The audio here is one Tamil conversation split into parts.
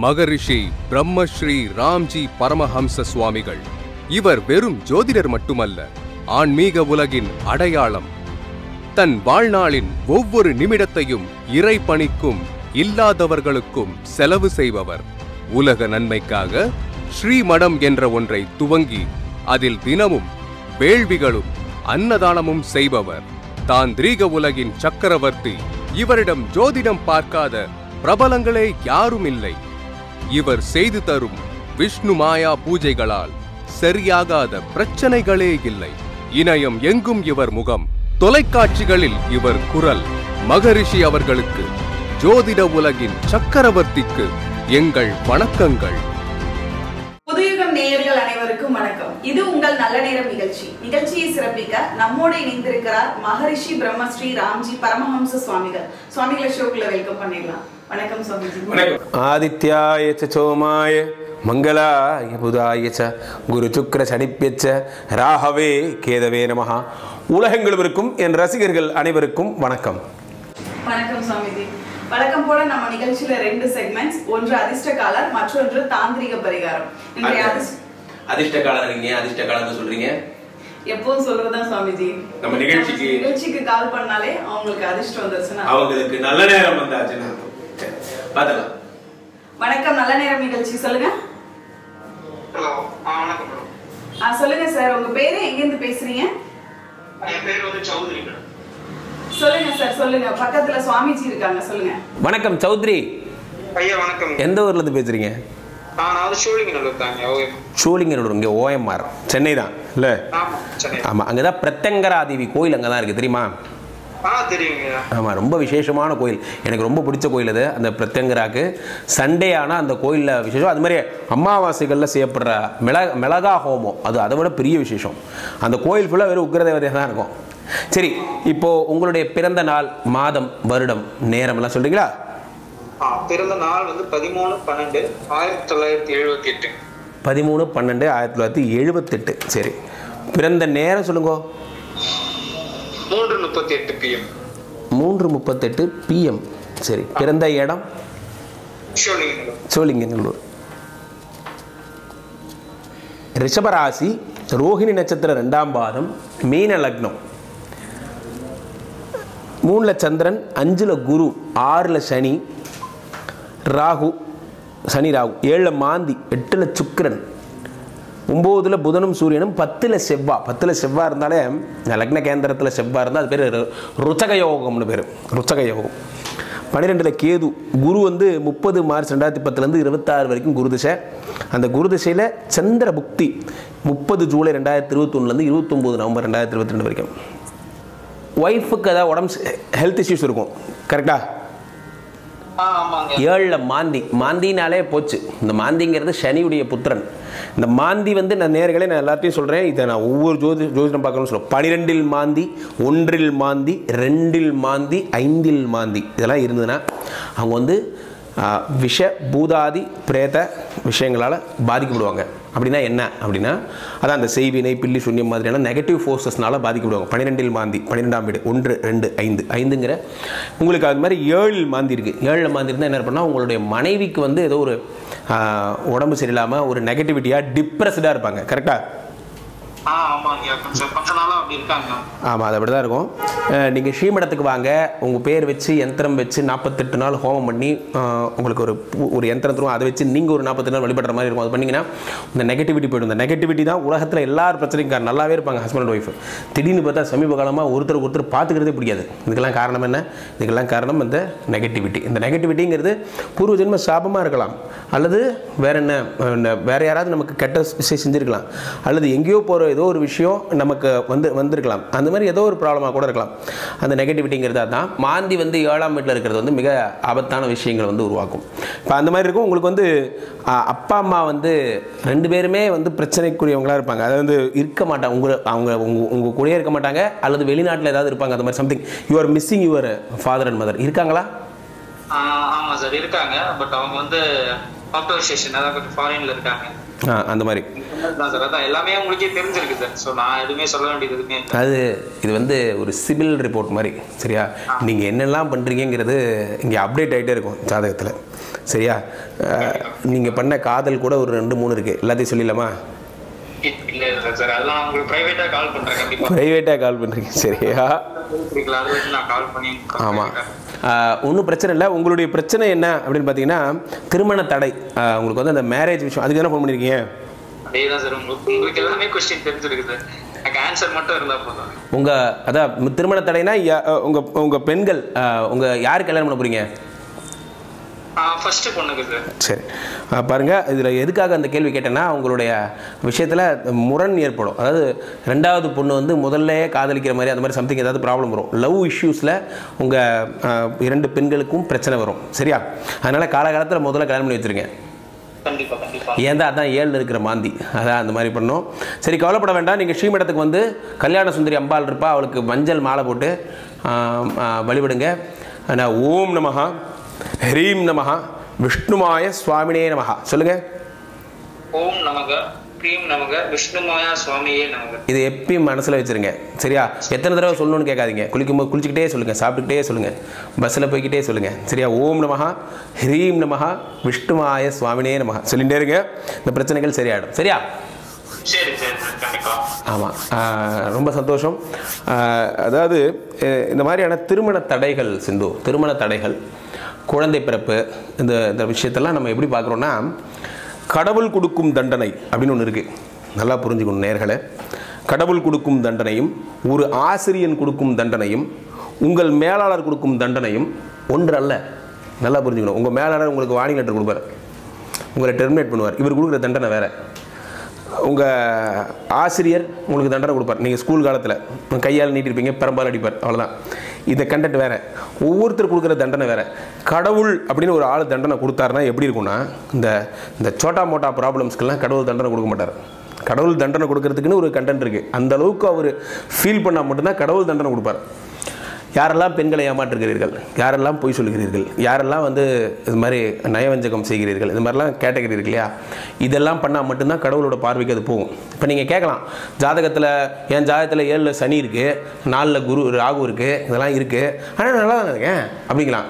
மகரிஷி பிரம்மஸ்ரீ ராம்ஜி பரமஹம்ச சுவாமிகள் இவர் வெறும் ஜோதிடர் மட்டுமல்ல ஆன்மீக உலகின் அடையாளம் தன் வாழ்நாளின் ஒவ்வொரு நிமிடத்தையும் இறை பணிக்கும் இல்லாதவர்களுக்கும் செலவு செய்பவர் உலக நன்மைக்காக ஸ்ரீமடம் என்ற ஒன்றை துவங்கி அதில் தினமும் வேள்விகளும் அன்னதானமும் செய்பவர் தாந்திரீக உலகின் சக்கரவர்த்தி இவரிடம் ஜோதிடம் பார்க்காத பிரபலங்களே யாரும் இல்லை இவர் செய்து தரும் விஷ்ணு மாயா பூஜைகளால் சரியாகாத பிரச்சனைகளே இல்லை இணையம் எங்கும் இவர் முகம் தொலைக்காட்சிகளில் இவர் குரல் மகரிஷி அவர்களுக்கு ஜோதிட உலகின் சக்கரவர்த்திக்கு எங்கள் வணக்கங்கள் புதுயுகம் நேயர்கள் அனைவருக்கும் வணக்கம் இது உங்கள் நல்ல நேரம் நிகழ்ச்சி நிகழ்ச்சியை சிறப்பிக்க நம்மோடு இணைந்திருக்கிறார் மகரிஷி பிரம்மஸ்ரீ ராம்ஜி பரமஹம்ச சுவாமிகள் சுவாமிகளை ஷோக்குள்ள வெல்கம் பண்ணிடலாம் வணக்கம் சுவாமிஜி ஆதித்யாய ச சோமாய மங்களாய புதாய ச குரு சுக்கர சனிப்பியச்ச ராகவே கேதவே நமஹா உலகங்களுவருக்கும் என் ரசிகர்கள் அனைவருக்கும் வணக்கம் வணக்கம் சுவாமிஜி வழக்கம் போல நம்ம நிகழ்ச்சியில ரெண்டு செக்மெண்ட்ஸ் ஒன்று அதிர்ஷ்டகாலர் மற்றொன்று தாந்திரிக பரிகாரம் இன்றைய அதிர்ஷ்ட அதிர்ஷ்ட காலம் இருக்கீங்க அதிர்ஷ்ட காலத்தை சொல்றீங்க எப்பவும் சொல்றதுதான் சுவாமிஜி நம்ம நிகழ்ச்சிக்கு- நிகழ்ச்சிக்கு கால் பண்ணாலே அவங்களுக்கு அதிர்ஷ்டம் வந்துருச்சுன்னா அவங்களுக்கு நல்ல நேரம் வந்தாச்சுன்னு பார்த்துக்கலாம் வணக்கம் நல்ல நேரம் நிகழ்ச்சி சொல்லுங்க ஹலோ ஆ வணக்கம் மேடம் ஆ, சொல்லுங்க சார் உங்க பேரு எங்க இருந்து பேசுறீங்க என் பேர் வந்து சௌத்ரி மேடம் சொல்லுங்க சார் சொல்லுங்க பக்கத்துல சுவாமிஜி இருக்காங்க சொல்லுங்க வணக்கம் சௌத்ரி ஐயா வணக்கம் எந்த ஊர்ல இருந்து பேசுறீங்க ஆ நான் வந்து ஷூலிங்கநல்லூர் தாங்க ஓகே சூளிங்கனூர் இங்கே ஓஎம்ஆர் சென்னை தான் இல்லை ஆமா சென்னை ஆமாம் அங்கே தான் பிரத்யங்கராதேவி கோயில் அங்கே தான் இருக்குது தெரியுமா ஆ தெரியுங்க ஐயா ஆமாம் ரொம்ப விசேஷமான கோயில் எனக்கு ரொம்ப பிடிச்ச கோயில் அது அந்த பிரத்யங்கராக்கு சண்டே ஆனால் அந்த கோயிலில் விசேஷம் அது மாதிரி அமாவாசைகளில் செய்யப்படுற மிளக மிளகா ஹோமம் அது அதை விட பெரிய விசேஷம் அந்த கோயில் ஃபுல்லாக வெறும் உக்ரதேவதையாக தான் இருக்கும் சரி இப்போது உங்களுடைய பிறந்த நாள் மாதம் வருடம் நேரம் எல்லாம் சொல்கிறீங்களா ஆ பிறந்த நாள் வந்து பதிமூணு பன்னெண்டு ஆயிரத்தி தொள்ளாயிரத்தி எழுபத்தி எட்டு பதிமூணு பன்னெண்டு ஆயிரத்தி தொள்ளாயிரத்தி எழுபத்தெட்டு சரி பிறந்த நேரம் சொல்லுங்க மூன்று முப்பத்தி எட்டு பிஎம் மூன்று முப்பத்தெட்டு பிஎம் சரி பிறந்த இடம் ஷூலிங்கநல்லூர் சோழிங்கநல்லூர் ரிஷபராசி ரோஹிணி நட்சத்திரம் ரெண்டாம் பாதம் மீன லக்னம் மூணில் சந்திரன் அஞ்சில் குரு ஆறில் சனி ராகு சனி ராகு ஏழில் மாந்தி எட்டில் சுக்கிரன் ஒம்போதில் புதனும் சூரியனும் பத்தில் செவ்வா பத்தில் செவ்வா இருந்தாலே லக்ன கேந்திரத்தில் செவ்வா இருந்தால் அது பேர் ரு- ருச்சக யோகம்னு பேர் ருச்சக யோகம் பன்னிரெண்டில் கேது குரு வந்து முப்பது மார்ச் ரெண்டாயிரத்தி பத்துலேருந்து இருபத்தாறு வரைக்கும் குரு திசை அந்த குரு திசையில் சந்திர புக்தி முப்பது ஜூலை ரெண்டாயிரத்தி இருபத்தொன்னுலேருந்து இருபத்தொம்போது நவம்பர் ரெண்டாயிரத்தி இருபத்தி ரெண்டு வரைக்கும் ஒய்ஃபுக்கு ஏதாவது உடம்பு ஹெல்த் இஷ்யூஸ் இருக்கும் கரெக்டா ஆ ஆமாங்க ஏழில் மாந்தி மாந்தினாலே போச்சு இந்த மாந்திங்கிறது சனியுடைய புத்திரன் இந்த மாந்தி வந்து நான் நேர்களே நான் எல்லாத்தையும் சொல்கிறேன் இதை நான் ஒவ்வொரு ஜோதி ஜோதிடம் பார்க்கணும்னு சொல்லுவேன் பனிரெண்டில் மாந்தி ஒன்றில் மாந்தி ரெண்டில் மாந்தி ஐந்தில் மாந்தி இதெல்லாம் இருந்ததுன்னா அவங்க வந்து ஆ, விஷ பூதாதி பிரேத விஷயங்களால் பாதிக்கப்படுவாங்க அப்படின்னா என்ன அப்படின்னா அதான் அந்த செய்வினை பில்லி சுண்ணியம் மாதிரியான நெகட்டிவ் ஃபோர்ஸஸ்னால பாதிக்கப்படுவாங்க பன்னிரெண்டில் மாந்தி பன்னிரெண்டாம் வீடு ஒன்று ரெண்டு ஐந்து ஐந்துங்கிற உங்களுக்கு அது மாதிரி ஏழில் மாந்தி இருக்குது ஏழில் மாந்தி இருந்தால் என்ன பண்ணால் உங்களுடைய மனைவிக்கு வந்து ஏதோ ஒரு ஆ, உடம்பு சரியில்லாமல் ஒரு நெகட்டிவிட்டியாக டிப்ரெஸ்டாக இருப்பாங்க கரெக்டாக ஆ ஆமாங்க கொஞ்சம் கொஞ்ச நாளா அப்படி இருக்காங்க ஆமாம் அது அப்படி தான் இருக்கும் நீங்கள் ஸ்ரீமடத்துக்கு வாங்க உங்கள் பேர் வச்சு யந்திரம் வச்சு நாற்பத்தெட்டு நாள் ஹோமம் பண்ணி அஹ், உங்களுக்கு ஒரு பு- ஒரு யந்திரம் தருவோம் அதை வச்சு நீங்கள் ஒரு நாற்பத்தெட்டு நாள் வழிபடுற மாதிரி இருக்கும் அது பண்ணிங்கன்னா இந்த நெகட்டிவிட்டி போய்டும் இந்த நெகட்டிவிட்டி தான் உலகத்தில் எல்லார் பிரச்சனையும் காரணம் நல்லாவே இருப்பாங்க ஹஸ்பண்ட் ஒய்ஃப் திடீர்னு பார்த்தா சமீப காலமாக ஒருத்தருக்கு ஒருத்தர் பார்த்துக்கிறதே பிடிக்காது இதுக்கெல்லாம் காரணம் என்ன இதுக்கெல்லாம் காரணம் இந்த நெகட்டிவிட்டி இந்த நெகட்டிவிட்டிங்கிறது பூர்வ ஜென்ம சாபமாக இருக்கலாம் அல்லது வேற என்ன அஹ், இந்த வேற யாராவது நமக்கு கெட்ட விஷயம் செஞ்சிருக்கலாம் அல்லது எங்கேயோ போகிற ஏதோ ஒரு விஷயம் நமக்கு வந்து வந்திருக்கலாம் அந்த மாதிரி ஏதோ ஒரு ப்ராப்ளமாக கூட இருக்கலாம் அந்த நெகட்டிவிட்டிங்கிறது அதான் மாந்தி வந்து ஏழாம் வீட்டில் இருக்கிறது வந்து மிக ஆபத்தான விஷயங்களை வந்து உருவாக்கும் இப்போ அந்த மாதிரி இருக்கும் உங்களுக்கு வந்து அஹ், அப்பா அம்மா வந்து ரெண்டு பேருமே வந்து பிரச்சனைக்குரியவங்களா இருப்பாங்க அதாவது வந்து இருக்க மாட்டாங்க உங்க அவங்க உங்க உங்க கூடயே இருக்க மாட்டாங்க அல்லது வெளிநாட்டில் ஏதாவது இருப்பாங்க அந்த மாதிரி something you are missing your father and mother இருக்காங்களா ஆ, ஆமா சார் இருக்காங்க பட் அவங்க வந்து ஆத்தோரைசேஷன் அதான் கொஞ்சம் ஃபாரின்ல இருக்காங்க ஆ அந்த மாதிரி தான் சார் அதான் எல்லாமே உங்களுக்கே தெரிஞ்சிருக்கு சார் ஸோ நான் எதுவுமே சொல்ல வேண்டியது எதுவுமே இல்லை. அது இது வந்து ஒரு சிவில் ரிப்போர்ட் மாதிரி சரியா நீங்கள் என்னெல்லாம் பண்ணுறீங்கிறது இங்கே அப்டேட் ஆகிட்டே இருக்கும் ஜாதகத்தில் சரியா நீங்கள் பண்ண காதல் கூட ஒரு ரெண்டு மூணு இருக்குது எல்லாத்தையும் சொல்லிடலாமா இல்ல இல்ல சார் அதெல்லாம் நான் உங்களுக்கு பிரைவேட்டா கால் பண்றேன் கண்டிப்பா ப்ரைவேட்டாக கால் பண்ணுறீங்க சரியா பிடிக்கல அதை வச்சு நான் கால் பண்ணி ஆமாம் ஒன்றும் பிரச்சனை இல்லை உங்களுடைய பிரச்சனை என்ன அப்படின்னு பார்த்தீங்கன்னா திருமண தடை ஆ, உங்களுக்கு வந்து அந்த மேரேஜ் விஷயம் அதுக்கு தானே ஃபோன் பண்ணியிருக்கீங்க அதே தான் சார் உங்களுக்கு உங்களுக்கு எல்லாமே கொஸ்டின் தெரிஞ்சிருக்கு சார் எனக்கு ஆன்சர் மட்டும் இருந்தா போதும் உங்கள் அதான் திருமண தடைனா உங்கள் உங்கள் பெண்கள் உங்கள் யார் கல்யாணம் பண்ண போகிறீங்க ஃபர்ஸ்ட் பொண்ணுக்கு சார் சரி அஹ் பாருங்க இதில் எதுக்காக அந்த கேள்வி கேட்டேன்னா உங்களுடைய விஷயத்தில் முரண் ஏற்படும் அதாவது ரெண்டாவது பொண்ணு வந்து முதல்ல காதலிக்கிற மாதிரி அந்த மாதிரி சம்திங் ஏதாவது ப்ராப்ளம் வரும் லவ் இஷ்யூஸில் உங்கள் இரண்டு பெண்களுக்கும் பிரச்சனை வரும் சரியா அதனால் காலகாலத்தில் முதல்ல கல்யாணம் பண்ணி வச்சுருங்க கண்டிப்பா கண்டிப்பா ஏன் தான் அதான் ஏழில் இருக்கிற மாந்தி அதான் அந்த மாதிரி பண்ணோம் சரி கவலைப்பட வேண்டாம் நீங்கள் ஸ்ரீமடத்துக்கு வந்து கல்யாண சுந்தரி அம்பாள் இருப்பா அவளுக்கு மஞ்சள் மாலை போட்டு ஆம், ஆ, வழிபடுங்க ஆனால் ஓம் நமஹா ஹ்ரீம் நமஹா விஷ்ணுமாய சுவாமினே நமஹா சொல்லுங்கள் ஓம் நமக க்ரீம் நமக விஷ்ணுமாயா சுவாமியே நமக இது எப்பயும் மனசில் வச்சுருங்க சரியா எத்தனை தடவை சொல்லணும்னு கேட்காதீங்க குளிக்கும்போது குளிச்சுக்கிட்டே சொல்லுங்கள் சாப்பிட்டுக்கிட்டே சொல்லுங்கள் பஸ்ஸில் போய்க்கிட்டே சொல்லுங்கள் சரியா ஓம் நமஹா ஹ்ரீம் நமஹா விஷ்ணுமாய சுவாமினே நமஹா சொல்லிகிட்டே இருங்க இந்த பிரச்சனைகள் சரியாயிடும் சரியா சரி சரி சார் கண்டிப்பா ஆமாம் ரொம்ப சந்தோஷம் ஆஹ், அதாவது அஹ், இந்த மாதிரியான திருமண தடைகள் சிந்து திருமண தடைகள் குழந்தை பிறப்பு இந்த இந்த விஷயத்தெல்லாம் நம்ம எப்படி பார்க்குறோன்னா கடவுள் கொடுக்கும் தண்டனை அப்படின்னு ஒன்று இருக்குது நல்லா புரிஞ்சுக்கணும் நேர்களை கடவுள் கொடுக்கும் தண்டனையும் ஒரு ஆசிரியன் கொடுக்கும் தண்டனையும் உங்கள் மேலாளர் கொடுக்கும் தண்டனையும் ஒன்று அல்ல நல்லா புரிஞ்சுக்கணும் உங்கள் மேலாளர் உங்களுக்கு வார்னிங் லெட்டர் கொடுப்பார் உங்களை டெர்மினேட் பண்ணுவார் இவர் கொடுக்குற தண்டனை வேறு உங்கள் ஆசிரியர் உங்களுக்கு தண்டனை கொடுப்பார் நீங்கள் ஸ்கூல் காலத்தில் கையால் நீட்டிருப்பீங்க பெரம்பால் அடிப்பார் அவ்வளோதான் இந்த கண்டென்ட் வேறு ஒவ்வொருத்தர் கொடுக்குற தண்டனை வேறு கடவுள் அப்படின்னு ஒரு ஆள் தண்டனை கொடுத்தாருன்னா எப்படி இருக்கும்னா இந்த இந்த சோட்டா மோட்டா ப்ராப்ளம்ஸ்க்கெல்லாம் கடவுள் தண்டனை கொடுக்க மாட்டார் கடவுள் தண்டனை கொடுக்கறதுக்குன்னு ஒரு கண்டென்ட் இருக்குது அந்த அளவுக்கு அவர் ஃபீல் பண்ணால் மட்டும்தான் கடவுள் தண்டனை கொடுப்பார் யாரெல்லாம் பெண்களை ஏமாற்றுகிறீர்கள் யாரெல்லாம் பொய் சொல்கிறீர்கள் யாரெல்லாம் வந்து இது மாதிரி நயவஞ்சகம் செய்கிறீர்கள் இது மாதிரிலாம் கேட்டகிறீர்கள் இல்லையா இதெல்லாம் பண்ணால் மட்டும்தான் கடவுளோட பார்வைக்கு அது போகும் இப்போ நீங்கள் கேட்கலாம் ஜாதகத்தில் என் ஜாதகத்தில் ஏழில் சனி இருக்குது நாலில் குரு ராகு இருக்குது இதெல்லாம் இருக்குது ஆனால் நல்லா தான் இருக்கேன் அப்படிங்களாம்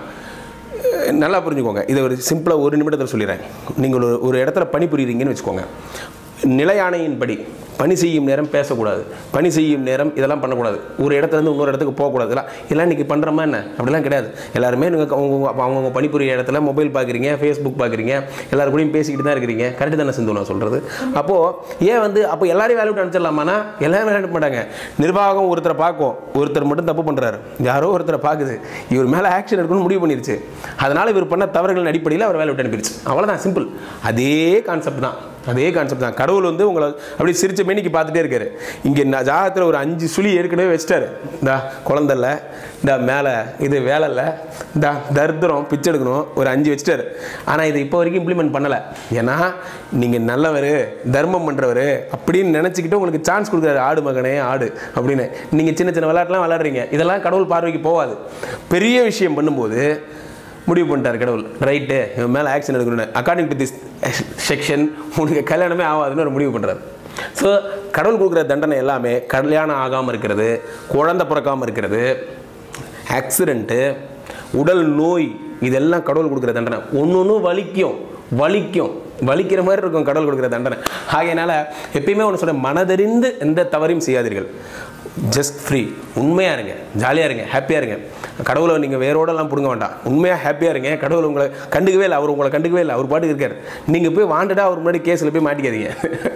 அஹ் நல்லா புரிஞ்சுக்கோங்க இதை ஒரு சிம்பிளாக ஒரு நிமிடத்தில் சொல்லிடுறேன் நீங்கள் ஒரு ஒரு இடத்துல பணிபுரியுறீங்கன்னு வச்சுக்கோங்க நிலையாணையின்படி பணி செய்யும் நேரம் பேசக்கூடாது பணி செய்யும் நேரம் இதெல்லாம் பண்ணக்கூடாது ஒரு இடத்துல இருந்து இன்னொரு இடத்துக்கு போகக்கூடாது இதெல்லாம் இதெல்லாம் இன்றைக்கி பண்ணுறமா என்ன அப்படிலாம் கிடையாது எல்லாருமே நீங்கள் அவங்க அவங்கவுங்க பணிபுரிய இடத்துல மொபைல் பார்க்குறீங்க ஃபேஸ்புக் பார்க்குறீங்க எல்லாரு கூடயும் பேசிக்கிட்டு தான் இருக்கிறீங்க கரெக்டு தானே சிந்து நான் சொல்கிறது அப்போது ஏன் வந்து அப்போ எல்லாரையும் வேலை விட்டு அனுப்பிச்சிடலாமானா எல்லாரும் வேலை அனுப்ப மாட்டாங்க நிர்வாகம் ஒருத்தரை பார்க்கும் ஒருத்தர் மட்டும் தப்பு பண்ணுறாரு யாரோ ஒருத்தரை பார்க்குது இவர் மேலே ஆக்ஷன் எடுக்கணும்னு முடிவு பண்ணிருச்சு அதனால் இவர் பண்ண தவறுகளின் அடிப்படையில் அவர் வேலை விட்டு அனுப்பிடுச்சு அவ்வளோதான் சிம்பிள் அதே கான்செப்ட் தான் அதே கான்செப்ட் தான் கடவுள் வந்து உங்களை அப்படியே சிரிச்ச மேனிக்கு பார்த்துட்டே இருக்காரு இங்கே நான் ஜாதகத்தில் ஒரு அஞ்சு சுழி ஏற்கனவே வச்சிட்டாரு இந்த குழந்தைல இந்த மேலே இது வேலை இல்லை இந்த தரித்திரம் பிச்சை எடுக்கணும் ஒரு அஞ்சு வச்சிட்டாரு ஆனால் இதை இப்போ வரைக்கும் இம்ப்ளிமெண்ட் பண்ணலை ஏன்னா நீங்கள் நல்லவர் தர்மம் பண்ணுறவர் அப்படின்னு நினச்சிக்கிட்டு உங்களுக்கு சான்ஸ் கொடுக்குறாரு ஆடு மகனே ஆடு அப்படின்னு நீங்கள் சின்ன சின்ன விளையாட்டுலாம் விளையாடுறீங்க இதெல்லாம் கடவுள் பார்வைக்கு போகாது பெரிய விஷயம் பண்ணும்போது முடிவு பண்ணிட்டார் கடவுள் ரைட்டு இவன் மேலே ஆக்ஷன் எடுக்கணும்னு அக்கார்டிங் டு திஸ் செக்ஷன் உனக்கு கல்யாணமே ஆகாதுன்னு ஒரு முடிவு பண்ணுறாரு ஸோ கடவுள் கொடுக்குற தண்டனை எல்லாமே கல்யாணம் ஆகாமல் இருக்கிறது குழந்தை பிறக்காமல் இருக்கிறது ஆக்சிடெண்ட்டு உடல் நோய் இதெல்லாம் கடவுள் கொடுக்குற தண்டனை ஒன்று ஒன்று வலிக்கும் வலிக்கும் வலிக்கிற மாதிரி இருக்கும் கடவுள் கொடுக்குற தண்டனை ஆகையினால எப்பயுமே ஒன்று சொல்ல மனதறிந்து எந்த தவறையும் செய்யாதீர்கள் ஜஸ்ட் ஃப்ரீ உண்மையாக இருங்க ஜாலியாக இருங்க ஹாப்பியாக இருங்க கடவுளை நீங்கள் வேரோடெல்லாம் பிடுங்க வேண்டாம் உண்மையாக ஹாப்பியாக இருங்க கடவுள் உங்களை கண்டுக்கவே இல்லை அவர் உங்களை கண்டுக்கவே இல்லை அவர் பாட்டுக்கு இருக்கார் நீங்கள் போய் வாண்டடா அவர் முன்னாடி கேஸில் போய் மாட்டிக்காதீங்க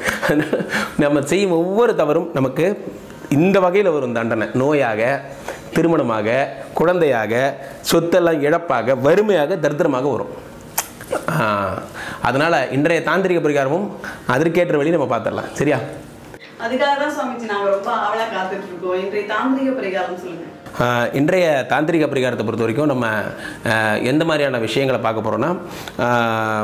நம்ம செய்யும் ஒவ்வொரு தவறும் நமக்கு இந்த வகையில் வரும் தண்டனை நோயாக திருமணமாக குழந்தையாக சொத்தெல்லாம் இழப்பாக வறுமையாக தரித்திரமாக வரும் ஆஹ், அதனால இன்றைய தாந்திரிக பரிகாரமும் அதற்கேற்ற வழி நம்ம பார்த்துடலாம் சரியா அதுக்காக தான் சுவாமிஜி நாங்க ரொம்ப ஆவலா காத்துட்டு இருக்கோம் இன்றைய தாந்திரிக பரிகாரம் சொல்லுங்க ஆஹ், இன்றைய தாந்திரிக பரிகாரத்தை பொறுத்த வரைக்கும் நம்ம ஆஹ், எந்த மாதிரியான விஷயங்களை பார்க்க போகிறோன்னா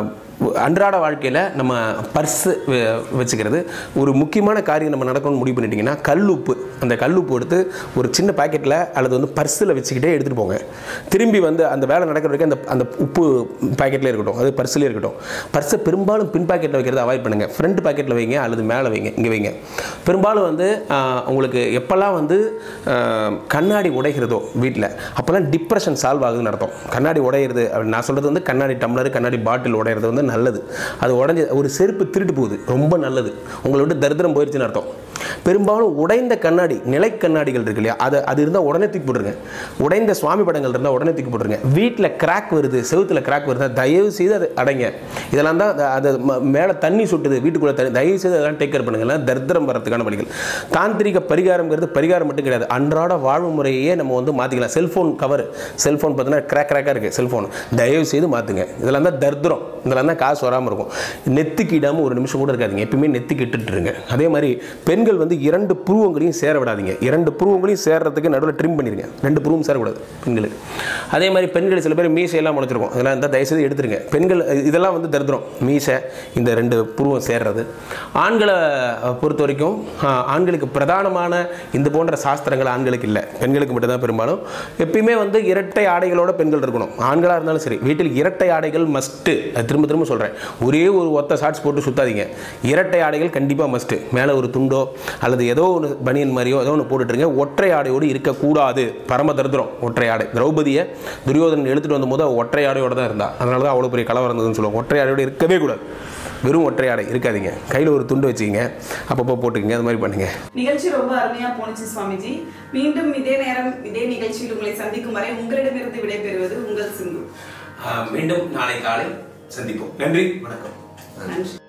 அன்றாட வாழ்க்கையில் நம்ம பர்ஸு வச்சுக்கிறது ஒரு முக்கியமான காரியம் நம்ம நடக்கணும்னு முடிவு பண்ணிட்டீங்கன்னா கல்லுப்பு அந்த கல்லுப்பு எடுத்து ஒரு சின்ன பாக்கெட்டில் அல்லது வந்து பர்ஸில் வச்சுக்கிட்டே எடுத்துகிட்டு போங்க திரும்பி வந்து அந்த வேலை நடக்கிற வரைக்கும் அந்த அந்த உப்பு பாக்கெட்டில் இருக்கட்டும் அது பர்ஸ்லேயே இருக்கட்டும் பர்ஸை பெரும்பாலும் பின் பாக்கெட்டில் வைக்கிறத அவாய்ட் பண்ணுங்கள் ஃப்ரண்ட் பாக்கெட்டில் வைங்க அல்லது மேலே வைங்க இங்கே வைங்க பெரும்பாலும் வந்து ஆஹ், உங்களுக்கு எப்போல்லாம் வந்து ஆஹ், கண்ணாடி உடைகிறதோ வீட்டில் அப்போல்லாம் டிப்ரெஷன் சால்வ் ஆகுதுன்னு அர்த்தம் கண்ணாடி உடையிறது அப்படின்னு நான் சொல்கிறது வந்து கண்ணாடி டம்ளர் கண்ணாடி பாட்டில் உடையிறது வந்து நல்லது அது உடஞ்சி ஒரு செருப்பு திருட்டு போகுது ரொம்ப நல்லது உங்களை விட்டு தரித்திரம் போயிடுச்சுன்னு அர்த்தம் பெரும்பாலும் உடைந்த கண்ணாடி நிலை கண்ணாடிகள் இருக்கு இல்லையா அது அது இருந்தால் உடனே தூக்கி போட்டுருங்க உடைந்த சுவாமி படங்கள் இருந்தால் உடனே தூக்கி போட்டுருங்க வீட்டில் கிராக் வருது செவுத்துல கிராக் வருது தயவு செய்து அதை அடைங்க இதெல்லாம் தான் அது- அது ம- மேலே தண்ணி சுட்டுது வீட்டுக்குள்ளே தண்ணி தயவு செய்து அதெல்லாம் டேக் கேர் பண்ணுங்க எல்லாம் தரித்திரம் வரதுக்கான வழிகள் தாந்திரிக பரிகாரம்ங்கிறது பரிகாரம் மட்டும் கிடையாது அன்றாட வாழ்வு முறையே நம்ம வந்து மாற்றிக்கலாம் செல்ஃபோன் கவர் செல்ஃபோன் பார்த்தீங்கன்னா கிராக் கிராக்காக இருக்குது செல்ஃபோன் தயவு செய்து மாற்றுங்க இதெல்லாம் தான் தரித்திரம் இதெல்லாம் தான் காசு வராமல் இருக்கும் நெத்திக்கு இடாமல் ஒரு நிமிஷம் கூட இருக்காதீங்க எப்பயுமே நெத்திக்கு இட்டுட்டுருங்க அதே மாதிரி பெண்கள் வந்து இரண்டு புருவங்களையும் சேர விடாதீங்க இரண்டு புருவங்களையும் சேர்றதுக்கு நடுவில் ட்ரிம் பண்ணிடுங்க ரெண்டு புருவம் சேரக்கூடாது பெண்களுக்கு அதே மாதிரி பெண்கள் சில பேர் மீசையெல்லாம் முளைச்சிருக்கும் இதெல்லாம் இருந்தால் தயவுசெய்து எடுத்துருங்க பெண்கள் இதெல்லாம் வந்து தரித்திரம் மீசை இந்த ரெண்டு புருவம் சேர்றது ஆண்களை அஹ், பொறுத்த வரைக்கும் ஆஹ், ஆண்களுக்கு பிரதானமான இந்த போன்ற சாஸ்திரங்கள் ஆண்களுக்கு இல்லை பெண்களுக்கு மட்டும்தான் பெரும்பாலும் எப்பயுமே வந்து இரட்டை ஆடைகளோட பெண்கள் இருக்கணும் ஆண்களாக இருந்தாலும் சரி வீட்டில் இரட்டை ஆடைகள் மஸ்ட்டு திரும்ப திரும்ப சொல்கிறேன் ஒரே ஒரு ஒத்த ஷார்ட்ஸ் போட்டு சுத்தாதீங்க இரட்டை ஆடைகள் கண்டிப்பாக மஸ்ட்டு மேலே ஒரு துண்டோ அல்லது ஏதோ ஒன்று பனியன் மாதிரியோ ஏதோ ஒன்று போட்டுட்டுருங்க ஒற்றை ஆடையோடு இருக்கக்கூடாது பரம தரித்திரம் ஒற்றை ஆடை திரௌபதியை துரியோதனன் எடுத்துகிட்டு வந்தபோது அவள் ஒற்றை ஆடையோட தான் இருந்தா அதனால தான் அவ்வளோ பெரிய கலவரம் இருந்ததுன்னு சொல்லுவாங்க ஒற்றை ஆடையோடு இருக்கவே கூடாது வெறும் ஒற்றை ஆடை இருக்காதீங்க கையில் ஒரு துண்டு வச்சுக்கிங்க அப்பப்போ போட்டுக்கங்க அது மாதிரி பண்ணுங்க நிகழ்ச்சி ரொம்ப அருமையா போணுச்சு சுவாமிஜி மீண்டும் இதே நேரம் இதே நிகழ்ச்சியில் உங்களை சந்திக்கும் வரை உங்களிடமிருந்து விடைபெறுவது உங்கள் சிந்து மீண்டும் நாளை காலை சந்திப்போம் நன்றி வணக்கம் நன்றி